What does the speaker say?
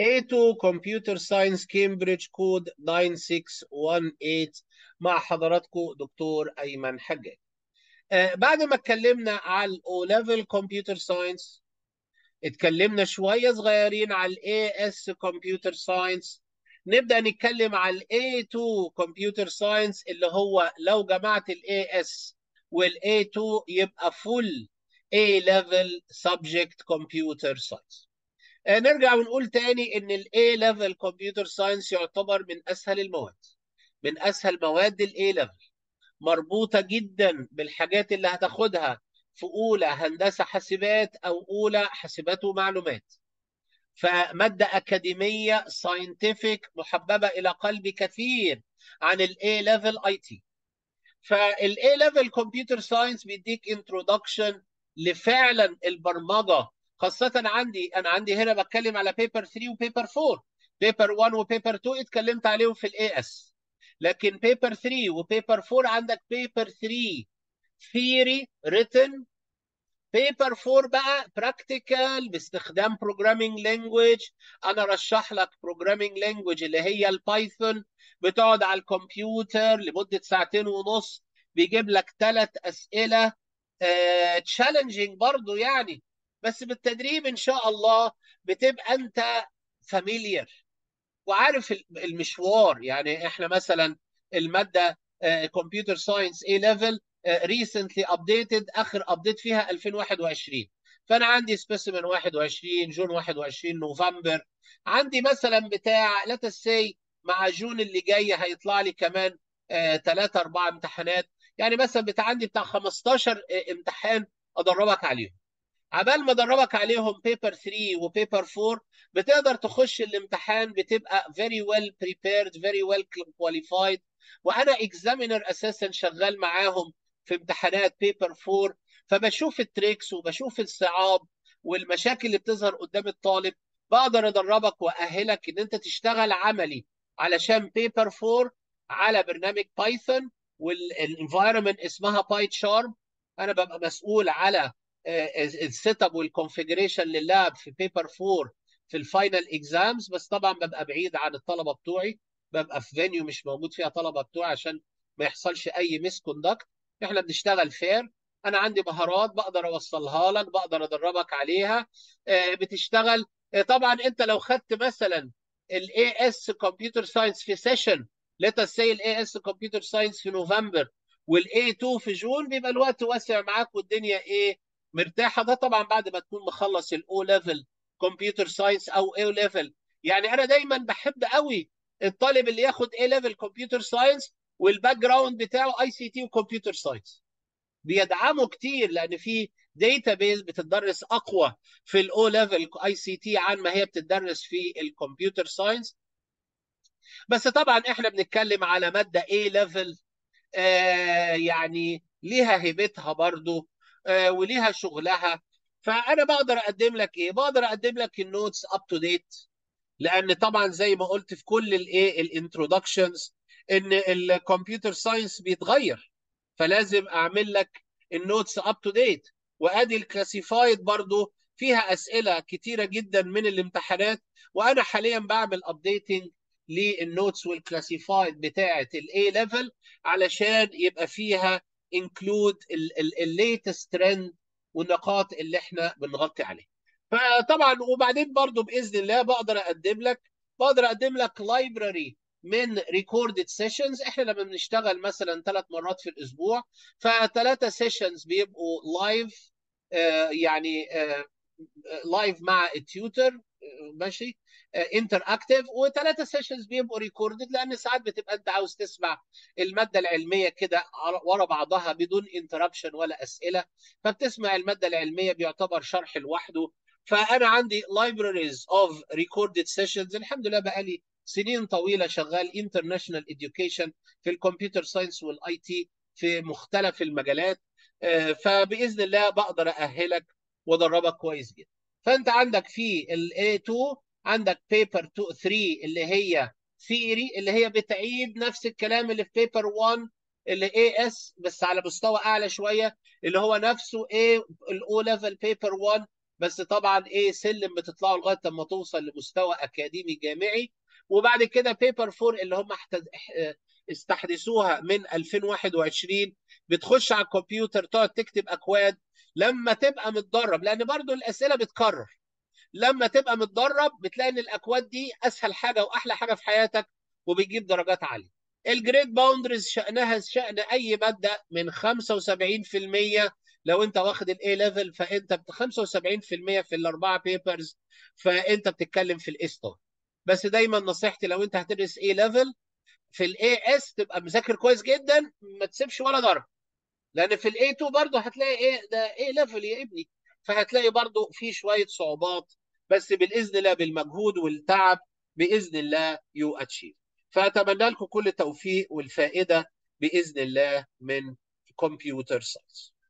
A2 Computer Science Cambridge كود 9618 مع حضراتكم دكتور أيمن حجاج. آه بعد ما اتكلمنا على O Level Computer Science اتكلمنا شوية صغيرين على AS Computer Science نبدأ نتكلم على A2 Computer Science اللي هو لو جمعت ال AS وال A2 يبقى full A Level Subject Computer Science. نرجع ونقول تاني ان ال A level computer science يعتبر من اسهل المواد من اسهل مواد ال A level مربوطة جدا بالحاجات اللي هتاخدها في اولى هندسة حاسبات او اولى حاسبات ومعلومات فمادة أكاديمية scientific محببة إلى قلب كثير عن ال A level IT فال A level computer science بيديك introduction لفعلا البرمجة خاصة عندي أنا عندي هنا بتكلم على بيبر 3 وبيبر 4 بيبر 1 وبيبر 2 اتكلمت عليهم في الاي اس لكن بيبر 3 وبيبر 4 عندك بيبر 3 ثيوري written بيبر 4 بقى براكتيكال باستخدام بروجرامينج لانجويج انا رشح لك بروجرامينج لانجويج اللي هي البايثون بتقعد على الكمبيوتر لمده ساعتين ونص بيجيب لك ثلاث اسئله تشالنجينج uh, برضو يعني بس بالتدريب ان شاء الله بتبقى انت فاميليار وعارف المشوار يعني احنا مثلا الماده كمبيوتر ساينس اي ليفل ريسنتلي ابديتد اخر ابديت فيها 2021 فانا عندي سبيسيمن 21 جون 21 نوفمبر عندي مثلا بتاع لا سي مع جون اللي جاي هيطلع لي كمان ثلاثة أربعة امتحانات يعني مثلا بتاع عندي بتاع 15 امتحان أدربك عليهم عبال ما ادربك عليهم بيبر 3 وبيبر 4 بتقدر تخش الامتحان بتبقى very well prepared very well qualified وانا اكزامينر اساسا شغال معاهم في امتحانات بيبر 4 فبشوف التريكس وبشوف الصعاب والمشاكل اللي بتظهر قدام الطالب بقدر ادربك واهلك ان انت تشتغل عملي علشان بيبر 4 على برنامج بايثون والانفايرمنت اسمها باي شارب انا ببقى مسؤول على السيت اب والكونفجريشن لللاب في بيبر 4 في الفاينل اكزامز بس طبعا ببقى بعيد عن الطلبه بتوعي ببقى في فينيو مش موجود فيها طلبه بتوعي عشان ما يحصلش اي ميس كوندكت احنا بنشتغل فير انا عندي مهارات بقدر اوصلها لك بقدر ادربك عليها بتشتغل طبعا انت لو خدت مثلا الاي اس كمبيوتر ساينس في سيشن ليت سي الاي اس كمبيوتر ساينس في نوفمبر والاي 2 في جون بيبقى الوقت واسع معاك والدنيا ايه مرتاحه ده طبعا بعد ما تكون مخلص الاو ليفل كمبيوتر ساينس او اي ليفل يعني انا دايما بحب قوي الطالب اللي ياخد اي ليفل كمبيوتر ساينس والباك جراوند بتاعه اي سي تي وكمبيوتر ساينس بيدعموا كتير لان في داتا بيز بتدرس اقوى في الاو ليفل اي سي تي عن ما هي بتدرس في الكمبيوتر ساينس بس طبعا احنا بنتكلم على ماده اي ليفل آه يعني ليها هيبتها برضو آه وليها شغلها فانا بقدر اقدم لك ايه بقدر اقدم لك النوتس اب تو ديت لان طبعا زي ما قلت في كل الايه الانترودكشنز ان الكمبيوتر ساينس بيتغير فلازم اعمل لك النوتس اب تو ديت وادي الكلاسيفايد برضو فيها اسئله كتيره جدا من الامتحانات وانا حاليا بعمل ابديتنج للنوتس والكلاسيفايد بتاعه الاي ليفل علشان يبقى فيها انكلود الليتست ترند والنقاط اللي احنا بنغطي عليها فطبعا وبعدين برضو باذن الله بقدر اقدم لك بقدر اقدم لك لايبراري من ريكوردد سيشنز احنا لما بنشتغل مثلا ثلاث مرات في الاسبوع فثلاثه سيشنز بيبقوا لايف آه يعني لايف آه مع التيوتر آه ماشي انتر اكتف وثلاثه سيشنز بيبقوا ريكوردد لان ساعات بتبقى انت عاوز تسمع الماده العلميه كده ورا بعضها بدون انتربشن ولا اسئله فبتسمع الماده العلميه بيعتبر شرح لوحده فانا عندي libraries of recorded sessions الحمد لله بقالي سنين طويله شغال انترناشونال education في الكمبيوتر ساينس والاي تي في مختلف المجالات فباذن الله بقدر اهلك وادربك كويس جدا فانت عندك في الاي 2 عندك بيبر 2 3 اللي هي ثيوري اللي هي بتعيد نفس الكلام اللي في بيبر 1 اللي اي اس بس على مستوى اعلى شويه اللي هو نفسه ايه الاو ليفل بيبر 1 بس طبعا ايه سلم بتطلعوا لغايه لما توصل لمستوى اكاديمي جامعي وبعد كده بيبر 4 اللي هم استحدثوها من 2021 بتخش على الكمبيوتر تقعد تكتب اكواد لما تبقى متدرب لان برضو الاسئله بتكرر لما تبقى متدرب بتلاقي ان الاكواد دي اسهل حاجه واحلى حاجه في حياتك وبتجيب درجات عاليه الجريد باوندرز شانها شان اي ماده من 75% لو انت واخد الاي ليفل فانت 75% في الاربعه بيبرز فانت بتتكلم في الاي ستار بس دايما نصيحتي لو انت هتدرس اي ليفل في الاي اس تبقى مذاكر كويس جدا ما تسيبش ولا درجه لان في الاي 2 برضه هتلاقي ايه ده اي ليفل يا ابني فهتلاقي برضه في شويه صعوبات بس باذن الله بالمجهود والتعب باذن الله يو اتشيف فاتمنى لكم كل التوفيق والفائده باذن الله من كمبيوتر ساينس